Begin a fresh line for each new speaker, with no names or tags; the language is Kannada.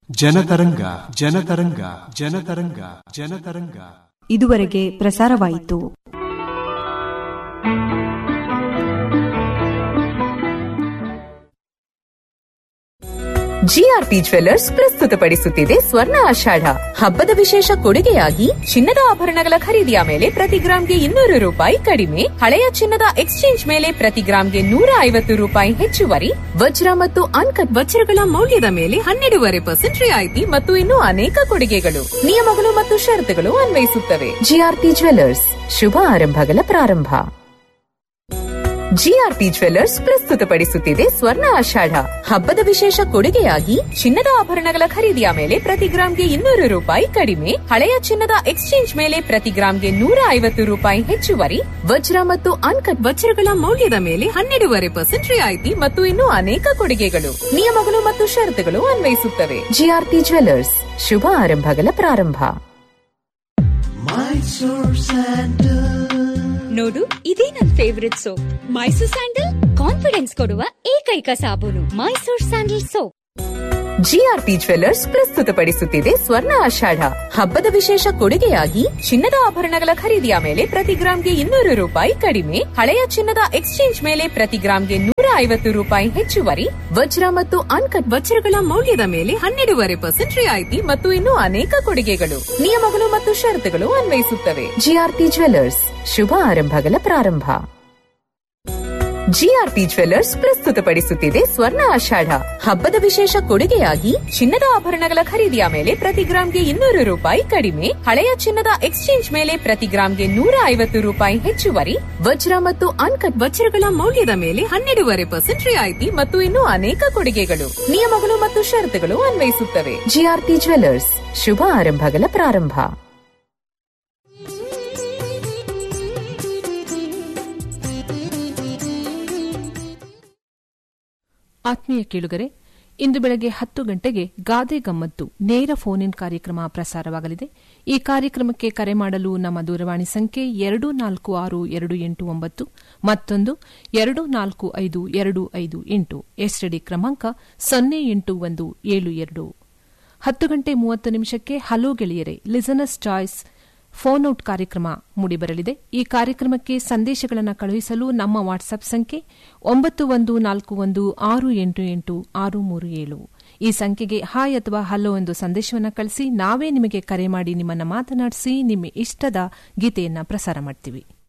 ಜನತರಂಗ ಜನತರಂಗ ಜನತರಂಗ ಜನತರಂಗ
ಇದುವರೆಗೆ ಪ್ರಸಾರವಾಯಿತು
ಜಿಆರ್ಪಿ ಜ್ವೆಲ್ಲರ್ಸ್ ಪ್ರಸ್ತುತಪಡಿಸುತ್ತಿದೆ ಸ್ವರ್ಣ ಆಷಾಢ ಹಬ್ಬದ ವಿಶೇಷ ಕೊಡುಗೆಯಾಗಿ ಚಿನ್ನದ ಆಭರಣಗಳ ಖರೀದಿಯ ಮೇಲೆ ಪ್ರತಿ ಗ್ರಾಂಗೆ ಇನ್ನೂರು ರೂಪಾಯಿ ಕಡಿಮೆ ಹಳೆಯ ಚಿನ್ನದ ಎಕ್ಸ್ಚೇಂಜ್ ಮೇಲೆ ಪ್ರತಿ ಗ್ರಾಂಗೆ ನೂರ ಐವತ್ತು ರೂಪಾಯಿ ಹೆಚ್ಚುವರಿ ವಜ್ರ ಮತ್ತು ಅನ್ಕಟ್ ವಜ್ರಗಳ ಮೌಲ್ಯದ ಮೇಲೆ ಹನ್ನೆರಡೂವರೆ ಪರ್ಸೆಂಟ್ ರಿಯಾಯಿತಿ ಮತ್ತು ಇನ್ನೂ ಅನೇಕ ಕೊಡುಗೆಗಳು ನಿಯಮಗಳು ಮತ್ತು ಷರತ್ತುಗಳು ಅನ್ವಯಿಸುತ್ತವೆ ಜಿಆರ್ಪಿ ಜ್ವೆಲ್ಲರ್ಸ್ ಶುಭ ಆರಂಭಗಳ ಪ್ರಾರಂಭ ಜಿಆರ್ಪಿ ಜ್ವೆಲ್ಲರ್ಸ್ ಪ್ರಸ್ತುತಪಡಿಸುತ್ತಿದೆ ಸ್ವರ್ಣ ಆಷಾಢ ಹಬ್ಬದ ವಿಶೇಷ ಕೊಡುಗೆಯಾಗಿ ಚಿನ್ನದ ಆಭರಣಗಳ ಖರೀದಿಯ ಮೇಲೆ ಪ್ರತಿ ಗ್ರಾಂಗೆ ಇನ್ನೂರು ರೂಪಾಯಿ ಕಡಿಮೆ ಹಳೆಯ ಚಿನ್ನದ ಎಕ್ಸ್ಚೇಂಜ್ ಮೇಲೆ ಪ್ರತಿ ಗ್ರಾಂಗೆ ನೂರ ಐವತ್ತು ರೂಪಾಯಿ ಹೆಚ್ಚುವರಿ ವಜ್ರ ಮತ್ತು ಅನ್ಕಟ್ ವಜ್ರಗಳ ಮೌಲ್ಯದ ಮೇಲೆ ಹನ್ನೆರಡೂವರೆ ಪರ್ಸೆಂಟ್ ರಿಯಾಯಿತಿ ಮತ್ತು ಇನ್ನೂ ಅನೇಕ ಕೊಡುಗೆಗಳು ನಿಯಮಗಳು ಮತ್ತು ಷರತ್ತುಗಳು ಅನ್ವಯಿಸುತ್ತವೆ ಜಿಆರ್ಪಿ ಜ್ವೆಲ್ಲರ್ಸ್ ಶುಭ ಆರಂಭಗಳ ಪ್ರಾರಂಭ
ನೋಡು ಇದೇ ನನ್ favourite soap Mysore sandal confidence ಕೊಡುವ ಏಕೈಕ ಸಾಬೂನು Mysore sandal soap
GRP jewellers ಪ್ರಸ್ತುತಪಡಿಸುತ್ತಿದೆ ಸ್ವರ್ಣ ಆಷಾಢ ಹಬ್ಬದ ವಿಶೇಷ ಕೊಡುಗೆಯಾಗಿ ಚಿನ್ನದ ಆಭರಣಗಳ ಖರೀದಿಯ ಮೇಲೆ ಪ್ರತಿ ಗ್ರಾಂಗೆ ಇನ್ನೂರು ರೂಪಾಯಿ ಕಡಿಮೆ ಹಳೆಯ ಚಿನ್ನದ ಎಕ್ಸ್ಚೇಂಜ್ ಮೇಲೆ ಪ್ರತಿ ಗ್ರಾಂಗೆ ನೂರ ಐವತ್ತು ರೂಪಾಯಿ ಹೆಚ್ಚುವರಿ ವಜ್ರ ಮತ್ತು ಅನ್ಕಟ್ ವಜ್ರಗಳ ಮೌಲ್ಯದ ಮೇಲೆ ಹನ್ನೆರಡೂವರೆ ಪರ್ಸೆಂಟ್ ರಿಯಾಯಿತಿ ಮತ್ತು ಇನ್ನೂ ಅನೇಕ ಕೊಡುಗೆಗಳು ನಿಯಮಗಳು ಮತ್ತು ಷರತ್ತುಗಳು ಅನ್ವಯಿಸುತ್ತವೆ ಜಿಆರ್ಪಿ ಜ್ವೆಲ್ಲರ್ಸ್ ಶುಭ ಆರಂಭಗಳ ಪ್ರಾರಂಭ ಜಿಆರ್ಪಿ ಜ್ವೆಲ್ಲರ್ಸ್ ಪ್ರಸ್ತುತಪಡಿಸುತ್ತಿದೆ ಸ್ವರ್ಣ ಆಷಾಢ ಹಬ್ಬದ ವಿಶೇಷ ಕೊಡುಗೆಯಾಗಿ ಚಿನ್ನದ ಆಭರಣಗಳ ಖರೀದಿಯ ಮೇಲೆ ಪ್ರತಿ ಗ್ರಾಂಗೆ ಇನ್ನೂರು ರೂಪಾಯಿ ಕಡಿಮೆ ಹಳೆಯ ಚಿನ್ನದ ಎಕ್ಸ್ಚೇಂಜ್ ಮೇಲೆ ಪ್ರತಿ ಗ್ರಾಂಗೆ ನೂರ ಐವತ್ತು ರೂಪಾಯಿ ಹೆಚ್ಚುವರಿ ವಜ್ರ ಮತ್ತು ಅನ್ಕಟ್ ವಜ್ರಗಳ ಮೌಲ್ಯದ ಮೇಲೆ ಹನ್ನೆರಡೂವರೆ ಪರ್ಸೆಂಟ್ ರಿಯಾಯಿತಿ ಮತ್ತು ಇನ್ನೂ ಅನೇಕ ಕೊಡುಗೆಗಳು ನಿಯಮಗಳು ಮತ್ತು ಷರತ್ತುಗಳು ಅನ್ವಯಿಸುತ್ತವೆ ಜಿಆರ್ಪಿ ಜ್ವೆಲ್ಲರ್ಸ್ ಶುಭ ಆರಂಭಗಳ ಪ್ರಾರಂಭ
ಆತ್ಮೀಯ ಕೇಳುಗರೆ ಇಂದು ಬೆಳಗ್ಗೆ ಹತ್ತು ಗಂಟೆಗೆ ಗಾದೆ ಗಮ್ಮತ್ತು ನೇರ ಫೋನ್ ಇನ್ ಕಾರ್ಯಕ್ರಮ ಪ್ರಸಾರವಾಗಲಿದೆ ಈ ಕಾರ್ಯಕ್ರಮಕ್ಕೆ ಕರೆ ಮಾಡಲು ನಮ್ಮ ದೂರವಾಣಿ ಸಂಖ್ಯೆ ಎರಡು ನಾಲ್ಕು ಆರು ಎರಡು ಎಂಟು ಒಂಬತ್ತು ಮತ್ತೊಂದು ಎರಡು ನಾಲ್ಕು ಐದು ಎರಡು ಐದು ಎಂಟು ಎಸ್ಟಿಡಿ ಕ್ರಮಾಂಕ ಸೊನ್ನೆ ಎಂಟು ಒಂದು ಏಳು ಎರಡು ಹತ್ತು ಗಂಟೆ ಮೂವತ್ತು ನಿಮಿಷಕ್ಕೆ ಹಲೋ ಗೆಳೆಯರೆ ಲಿಸನಸ್ ಚಾಯ್ಸ್ ಫೋನ್ ಔಟ್ ಕಾರ್ಯಕ್ರಮ ಮೂಡಿಬರಲಿದೆ ಈ ಕಾರ್ಯಕ್ರಮಕ್ಕೆ ಸಂದೇಶಗಳನ್ನು ಕಳುಹಿಸಲು ನಮ್ಮ ವಾಟ್ಸ್ಆಪ್ ಸಂಖ್ಯೆ ಒಂಬತ್ತು ಒಂದು ನಾಲ್ಕು ಒಂದು ಆರು ಎಂಟು ಎಂಟು ಆರು ಮೂರು ಏಳು ಈ ಸಂಖ್ಯೆಗೆ ಹಾಯ್ ಅಥವಾ ಹಲೋ ಎಂದು ಸಂದೇಶವನ್ನು ಕಳಿಸಿ ನಾವೇ ನಿಮಗೆ ಕರೆ ಮಾಡಿ ನಿಮ್ಮನ್ನು ಮಾತನಾಡಿಸಿ ನಿಮ್ಮ ಇಷ್ಟದ ಗೀತೆಯನ್ನು ಪ್ರಸಾರ ಮಾಡ್ತೀವಿ